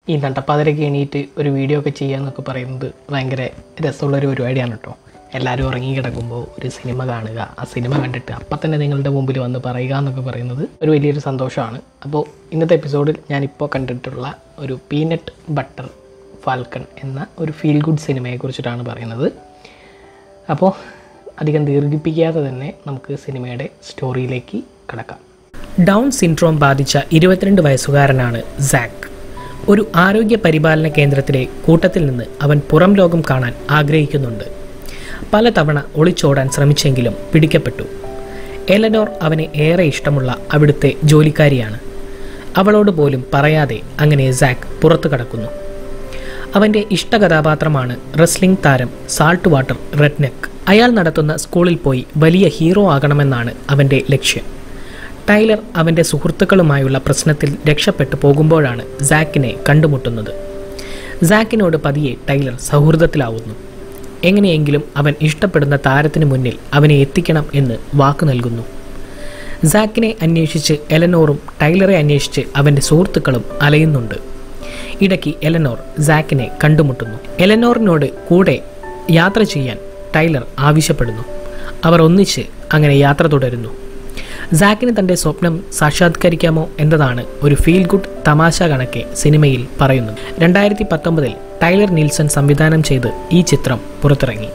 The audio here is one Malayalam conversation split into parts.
ഈ നട്ടപ്പാതിരയ്ക്ക് എണീറ്റ് ഒരു വീഡിയോ ഒക്കെ ചെയ്യാന്നൊക്കെ പറയുന്നത് ഭയങ്കര രസമുള്ളൊരു പരിപാടിയാണ് കേട്ടോ എല്ലാവരും ഉറങ്ങി കിടക്കുമ്പോൾ ഒരു സിനിമ കാണുക ആ സിനിമ കണ്ടിട്ട് അപ്പം തന്നെ നിങ്ങളുടെ മുമ്പിൽ വന്ന് പറയുക എന്നൊക്കെ പറയുന്നത് ഒരു വലിയൊരു സന്തോഷമാണ് അപ്പോൾ ഇന്നത്തെ എപ്പിസോഡിൽ ഞാനിപ്പോൾ കണ്ടിട്ടുള്ള ഒരു പീനട്ട് ബട്ടർ ഫാൽക്കൺ എന്ന ഒരു ഫീൽ ഗുഡ് സിനിമയെക്കുറിച്ചിട്ടാണ് പറയുന്നത് അപ്പോൾ അധികം ദീർഘിപ്പിക്കാതെ തന്നെ നമുക്ക് സിനിമയുടെ സ്റ്റോറിയിലേക്ക് കടക്കാം ഡൗൺ സിൻഡ്രോം ബാധിച്ച ഇരുപത്തിരണ്ട് വയസ്സുകാരനാണ് സാക്ക് ഒരു ആരോഗ്യ പരിപാലന കേന്ദ്രത്തിലെ കൂട്ടത്തിൽ നിന്ന് അവൻ പുറം ലോകം കാണാൻ ആഗ്രഹിക്കുന്നുണ്ട് പലതവണ ഒളിച്ചോടാൻ ശ്രമിച്ചെങ്കിലും പിടിക്കപ്പെട്ടു എലനോർ അവനെ ഏറെ ഇഷ്ടമുള്ള അവിടുത്തെ ജോലിക്കാരിയാണ് അവളോട് പോലും പറയാതെ അങ്ങനെ സാക്ക് പുറത്തു കടക്കുന്നു അവൻ്റെ ഇഷ്ടകഥാപാത്രമാണ് റെസ്ലിംഗ് താരം സാൾട്ട് വാട്ടർ റെഡ്നെക്ക് അയാൾ നടത്തുന്ന സ്കൂളിൽ പോയി വലിയ ഹീറോ ആകണമെന്നാണ് അവൻ്റെ ലക്ഷ്യം ടൈലർ അവൻ്റെ സുഹൃത്തുക്കളുമായുള്ള പ്രശ്നത്തിൽ രക്ഷപ്പെട്ടു പോകുമ്പോഴാണ് സാക്കിനെ കണ്ടുമുട്ടുന്നത് സാക്കിനോട് പതിയെ ടൈലർ സൗഹൃദത്തിലാവുന്നു എങ്ങനെയെങ്കിലും അവൻ ഇഷ്ടപ്പെടുന്ന താരത്തിന് മുന്നിൽ അവനെ എത്തിക്കണം എന്ന് വാക്കു നൽകുന്നു സാക്കിനെ അന്വേഷിച്ച് എലനോറും ടൈലറെ അന്വേഷിച്ച് അവൻ്റെ സുഹൃത്തുക്കളും അലയുന്നുണ്ട് ഇടയ്ക്ക് എലനോർ സാക്കിനെ കണ്ടുമുട്ടുന്നു എലനോറിനോട് കൂടെ യാത്ര ചെയ്യാൻ ടൈലർ ആവശ്യപ്പെടുന്നു അവർ ഒന്നിച്ച് അങ്ങനെ യാത്ര തുടരുന്നു സാക്കിന് തൻ്റെ സ്വപ്നം സാക്ഷാത്കരിക്കാമോ എന്നതാണ് ഒരു ഫീൽ ഗുഡ് തമാശ കണക്കെ സിനിമയിൽ പറയുന്നത് രണ്ടായിരത്തി പത്തൊമ്പതിൽ ടൈലർ നീൽസൺ സംവിധാനം ചെയ്ത് ഈ ചിത്രം പുറത്തിറങ്ങി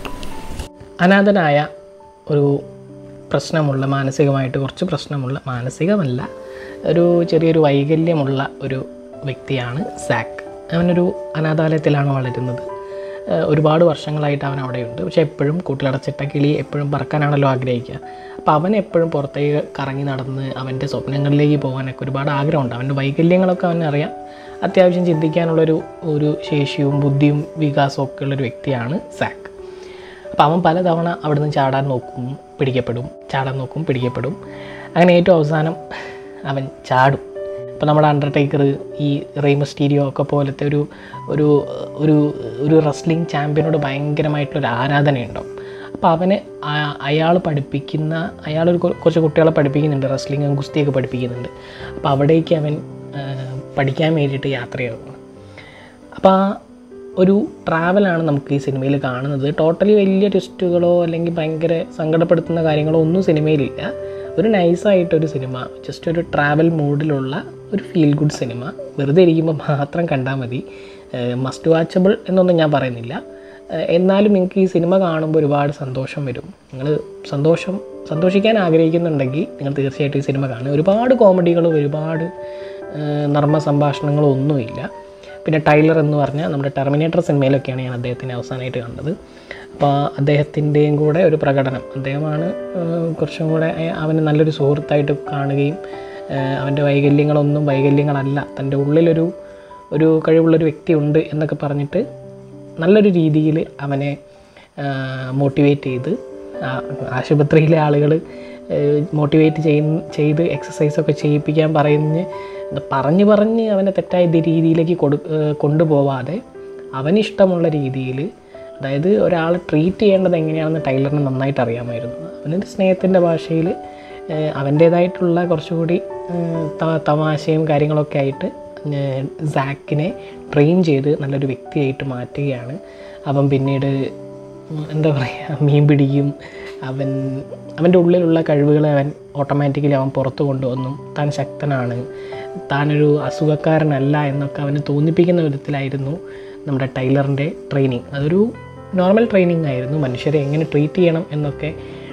അനാഥനായ ഒരു പ്രശ്നമുള്ള മാനസികമായിട്ട് കുറച്ച് പ്രശ്നമുള്ള മാനസികമല്ല ഒരു ചെറിയൊരു വൈകല്യമുള്ള ഒരു വ്യക്തിയാണ് സാക്ക് അവനൊരു അനാഥാലയത്തിലാണ് വളരുന്നത് ഏഹ് ഒരുപാട് വർഷങ്ങളായിട്ട് അവൻ അവിടെയുണ്ട് പക്ഷേ എപ്പോഴും കൂട്ടിലടച്ചിട്ട കിളി എപ്പോഴും പറക്കാനാണല്ലോ ആഗ്രഹിക്കുക അപ്പോൾ അവൻ എപ്പോഴും പുറത്തേക്ക് കറങ്ങി നടന്ന് അവൻ്റെ സ്വപ്നങ്ങളിലേക്ക് പോകാനൊക്കെ ഒരുപാട് ആഗ്രഹമുണ്ട് അവൻ്റെ വൈകല്യങ്ങളൊക്കെ അവനറിയാം അത്യാവശ്യം ചിന്തിക്കാനുള്ളൊരു ഒരു ശേഷിയും ബുദ്ധിയും വികാസവും ഒക്കെ ഉള്ളൊരു വ്യക്തിയാണ് സാക്ക് അപ്പോൾ അവൻ പലതവണ അവിടുന്ന് ചാടാൻ നോക്കും പിടിക്കപ്പെടും ചാടാൻ നോക്കും പിടിക്കപ്പെടും അങ്ങനെ ഏറ്റവും അവസാനം അവൻ ചാടും ഇപ്പോൾ നമ്മുടെ അണ്ടർടേക്കർ ഈ റെയ്മസ്റ്റീരിയോ ഒക്കെ പോലത്തെ ഒരു ഒരു ഒരു ഒരു റെസ്ലിംഗ് ചാമ്പ്യനോട് ഭയങ്കരമായിട്ടുള്ളൊരു ആരാധനയുണ്ടാവും അപ്പോൾ അവന് അയാൾ പഠിപ്പിക്കുന്ന അയാളൊരു കൊ- കുറച്ച് കുട്ടികളെ പഠിപ്പിക്കുന്നുണ്ട് റെസ്ലിംഗ് ഗുസ്തിയൊക്കെ പഠിപ്പിക്കുന്നുണ്ട് അപ്പോൾ അവിടേക്ക് അവൻ ആ, പഠിക്കാൻ വേണ്ടിയിട്ട് യാത്രയാകുന്നു അപ്പോൾ ആ ഒരു ട്രാവലാണ് നമുക്ക് ഈ സിനിമയിൽ കാണുന്നത് ടോട്ടലി വലിയ ട്വിസ്റ്റുകളോ അല്ലെങ്കിൽ ഭയങ്കര സങ്കടപ്പെടുത്തുന്ന കാര്യങ്ങളോ ഒന്നും സിനിമയിലില്ല ഒരു നൈസായിട്ടൊരു സിനിമ ജസ്റ്റ് ഒരു ട്രാവൽ മൂഡിലുള്ള ഒരു ഫീൽ ഗുഡ് സിനിമ വെറുതെ ഇരിക്കുമ്പോൾ മാത്രം കണ്ടാൽ മതി മസ്റ്റ് വാച്ചബിൾ എന്നൊന്നും ഞാൻ പറയുന്നില്ല ഏഹ് എന്നാലും നിങ്ങൾക്ക് ഈ സിനിമ കാണുമ്പോൾ ഒരുപാട് സന്തോഷം വരും നിങ്ങൾ സന്തോഷം സന്തോഷിക്കാൻ ആഗ്രഹിക്കുന്നുണ്ടെങ്കിൽ നിങ്ങൾ തീർച്ചയായിട്ടും ഈ സിനിമ കാണുക ഒരുപാട് കോമഡികളും ഒരുപാട് ഏഹ് നർമ്മ സംഭാഷണങ്ങളും ഒന്നുമില്ല പിന്നെ ടൈലർ എന്ന് പറഞ്ഞാൽ നമ്മുടെ ടെർമിനേറ്റർ സിനിമയിലൊക്കെയാണ് ഞാൻ അദ്ദേഹത്തിനെ അവസാനമായിട്ട് കണ്ടത് അപ്പോൾ അദ്ദേഹത്തിൻ്റെയും കൂടെ ഒരു പ്രകടനം അദ്ദേഹമാണ് ഏഹ് കുറച്ചും കൂടെ അയ- അവന് നല്ലൊരു സുഹൃത്തായിട്ട് കാണുകയും ഏഹ് അവൻ്റെ വൈകല്യങ്ങളൊന്നും വൈകല്യങ്ങളല്ല തൻ്റെ ഉള്ളിലൊരു ഒരു കഴിവുള്ളൊരു വ്യക്തിയുണ്ട് എന്നൊക്കെ പറഞ്ഞിട്ട് നല്ലൊരു രീതിയിൽ അവനെ മോട്ടിവേറ്റ് ചെയ്ത് ആ, ആശുപത്രിയിലെ ആളുകൾ മോട്ടിവേറ്റ് ചെയ്യുന്ന ചെയ്ത് എക്സസൈസൊക്കെ ചെയ്യിപ്പിക്കാൻ പറഞ്ഞ് ഇത് പറഞ്ഞ് പറഞ്ഞ് അവനെ തെറ്റായ ദി- രീതിയിലേക്ക് കൊടു ഏഹ് കൊണ്ടുപോവാതെ അവനിഷ്ടമുള്ള രീതിയിൽ അതായത് ഒരാളെ ട്രീറ്റ് ചെയ്യേണ്ടത് എങ്ങനെയാണെന്ന് ടൈലറിന് നന്നായിട്ട് അറിയാമായിരുന്നു അവനൊരു സ്നേഹത്തിൻ്റെ ഭാഷയിൽ അവൻ്റേതായിട്ടുള്ള കുറച്ചുകൂടി ഏഹ് ത- തമാശയും കാര്യങ്ങളൊക്കെ ആയിട്ട് ഏഹ് സാക്കിനെ ട്രെയിൻ ചെയ്ത് നല്ലൊരു വ്യക്തിയായിട്ട് മാറ്റുകയാണ് അവൻ പിന്നീട് ഉം, എന്താ പറയുക മീൻ പിടിക്കും അവൻ അവൻ്റെ ഉള്ളിലുള്ള കഴിവുകളെ അവൻ ഓട്ടോമാറ്റിക്കലി അവൻ പുറത്തു കൊണ്ടുവന്നു താൻ ശക്തനാണ് താനൊരു അസുഖക്കാരനല്ല എന്നൊക്കെ അവന് തോന്നിപ്പിക്കുന്ന വിധത്തിലായിരുന്നു നമ്മുടെ ടൈലറിൻ്റെ ട്രെയിനിങ് അതൊരു നോർമൽ ട്രെയിനിങ് ആയിരുന്നു മനുഷ്യരെ എങ്ങനെ ട്രീറ്റ് ചെയ്യണം എന്നൊക്കെ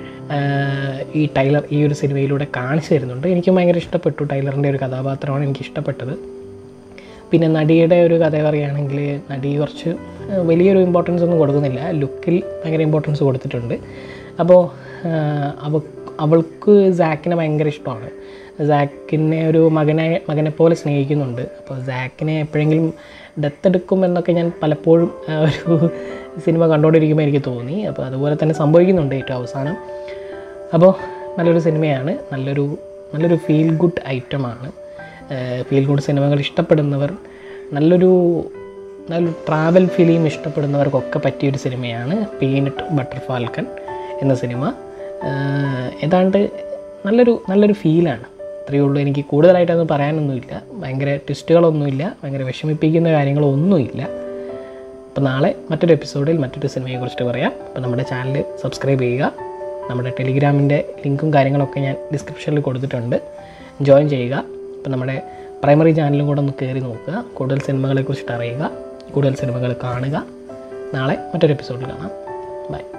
ആഹ്, ഈ ടൈലർ ഈ ഒരു സിനിമയിലൂടെ കാണിച്ചു തരുന്നുണ്ട് എനിക്കും ഭയങ്കര ഇഷ്ടപ്പെട്ടു ടൈലറിൻ്റെ ഒരു കഥാപാത്രമാണ് എനിക്ക് ഇഷ്ടപ്പെട്ടത് പിന്നെ നടിയുടെ ഒരു കഥ പറയുകയാണെങ്കിൽ നടി കുറച്ച് ഏഹ്, വലിയൊരു ഇമ്പോർട്ടൻസ് ഒന്നും കൊടുക്കുന്നില്ല ലുക്കിൽ ഭയങ്കര ഇമ്പോർട്ടൻസ് കൊടുത്തിട്ടുണ്ട് അപ്പോൾ ഏഹ്, അവ അവൾക്ക് സാക്കിനെ ഭയങ്കര ഇഷ്ടമാണ് സാക്കിനെ ഒരു മകനെ മകനെ പോലെ സ്നേഹിക്കുന്നുണ്ട് അപ്പോൾ സാക്കിനെ എപ്പോഴെങ്കിലും ദത്തെടുക്കും എന്നൊക്കെ ഞാൻ പലപ്പോഴും ആ, ഒരു സിനിമ കണ്ടുകൊണ്ടിരിക്കുമ്പോൾ എനിക്ക് തോന്നി അപ്പോൾ അതുപോലെ തന്നെ സംഭവിക്കുന്നുണ്ട് ഏറ്റവും അവസാനം അപ്പോൾ നല്ലൊരു സിനിമയാണ് നല്ലൊരു നല്ലൊരു ഫീൽ ഗുഡ് ഐറ്റമാണ് ഫീൽ ഗുഡ് സിനിമകൾ ഇഷ്ടപ്പെടുന്നവർ നല്ലൊരു നല്ലൊരു ട്രാവൽ ഫിലിം ഇഷ്ടപ്പെടുന്നവർക്കൊക്കെ പറ്റിയൊരു സിനിമയാണ് പീനട്ട് ബട്ടർ ഫാൽക്കൺ എന്ന സിനിമ ഏഹ് ഏതാണ്ട് നല്ലൊരു നല്ലൊരു ഫീലാണ് ഇത്രയേ ഉള്ളൂ എനിക്ക് കൂടുതലായിട്ടൊന്നും പറയാനൊന്നുമില്ല ഭയങ്കര ട്വിസ്റ്റുകളൊന്നുമില്ല ഭയങ്കര വിഷമിപ്പിക്കുന്ന കാര്യങ്ങളൊന്നുമില്ല അപ്പോൾ നാളെ മറ്റൊരു എപ്പിസോഡിൽ മറ്റൊരു സിനിമയെ കുറിച്ചിട്ട് പറയാം അപ്പോൾ നമ്മുടെ ചാനൽ സബ്സ്ക്രൈബ് ചെയ്യുക നമ്മുടെ ടെലിഗ്രാമിൻ്റെ ലിങ്കും കാര്യങ്ങളൊക്കെ ഞാൻ ഡിസ്ക്രിപ്ഷനിൽ കൊടുത്തിട്ടുണ്ട് ജോയിൻ ചെയ്യുക അപ്പോൾ നമ്മുടെ പ്രൈമറി ചാനലും കൂടെ ഒന്ന് കയറി നോക്കുക കൂടുതൽ സിനിമകളെ കുറിച്ചിട്ട് അറിയുക കൂടുതൽ സിനിമകൾ കാണുക നാളെ മറ്റൊരു എപ്പിസോഡിൽ കാണാം ബൈ